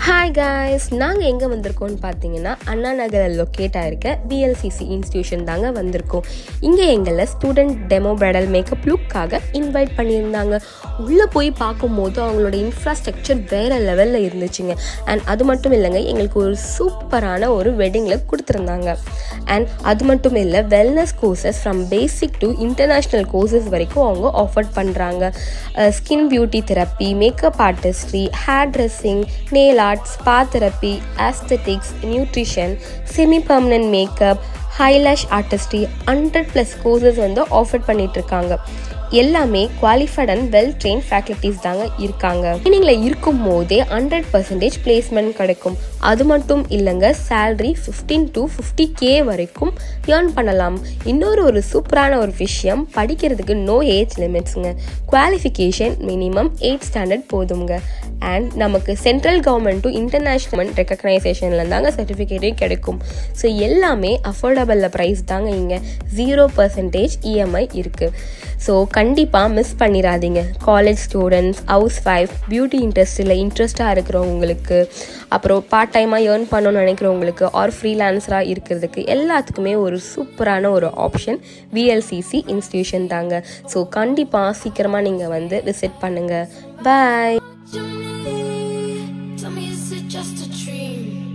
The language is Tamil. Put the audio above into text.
ஹாய் காய்ஸ் நாங்கள் எங்கே வந்திருக்கோம்னு பார்த்தீங்கன்னா அண்ணா நகரில் லொக்கேட் ஆயிருக்க பிஎல்சிசி இன்ஸ்டியூஷன் தாங்க வந்திருக்கோம் இங்கே எங்களை ஸ்டூடெண்ட் டெமோ பிரைடல் மேக்கப் லுக்காக இன்வைட் பண்ணியிருந்தாங்க உள்ளே போய் பார்க்கும்போது அவங்களோட இன்ஃப்ராஸ்ட்ரக்சர் வேறு லெவலில் இருந்துச்சுங்க அண்ட் அது மட்டும் இல்லைங்க எங்களுக்கு ஒரு சூப்பரான ஒரு வெட்டிங்கில் கொடுத்துருந்தாங்க அண்ட் அது மட்டும் இல்லை wellness courses from basic to international courses வரைக்கும் அவங்க ஆஃபர் பண்ணுறாங்க skin beauty therapy makeup artistry hair dressing nail art spa therapy aesthetics nutrition semi permanent makeup eyelash artistry hundred plus courses வந்து ஆஃபர் பண்ணிட்டு இருக்காங்க எல்லாமே qualified and well train faculties தாங்க இருக்காங்க ட்ரைனிங்கில் இருக்கும் போதே ஹண்ட்ரட் பர்சன்டேஜ் பிளேஸ்மெண்ட் கிடைக்கும் அது மட்டும் இல்லைங்க salary fifteen to fifty K வரைக்கும் ஏர்ன் பண்ணலாம் இன்னொரு ஒரு சூப்பரான ஒரு விஷயம் படிக்கிறதுக்கு நோ ஏஜ் லிமிட்ஸுங்க குவாலிஃபிகேஷன் மினிமம் எயிட் ஸ்டாண்டர்ட் போதுங்க அண்ட் நமக்கு சென்ட்ரல் கவர்மெண்ட்டும் இன்டர்நேஷ்னல் ரெக்கக்னைசேஷனில் தாங்க சர்டிஃபிகேட்டே கிடைக்கும் ஸோ எல்லாமே அஃபோர்டபுளில் ப்ரைஸ் தாங்க இங்கே ஜீரோ பர்சன்டேஜ் இஎம்ஐ இருக்குது ஸோ கண்டிப்பாக மிஸ் பண்ணிடாதீங்க college students housewife beauty இண்டஸ்ட்ரியில் இன்ட்ரெஸ்ட்டாக இருக்கிறவங்களுக்கு அப்புறம் பார்ட் டைமாக ஏர்ன் பண்ணணும்னு நினைக்கிறவங்களுக்கு ஆர் ஃப்ரீலான்ஸராக இருக்கிறதுக்கு எல்லாத்துக்குமே ஒரு சூப்பரான ஒரு ஆப்ஷன் விஎல்சிசி இன்ஸ்டியூஷன் தாங்க ஸோ கண்டிப்பாக சீக்கிரமாக நீங்கள் வந்து விசிட் பண்ணுங்கள் பாய் Tell me, is it just a dream?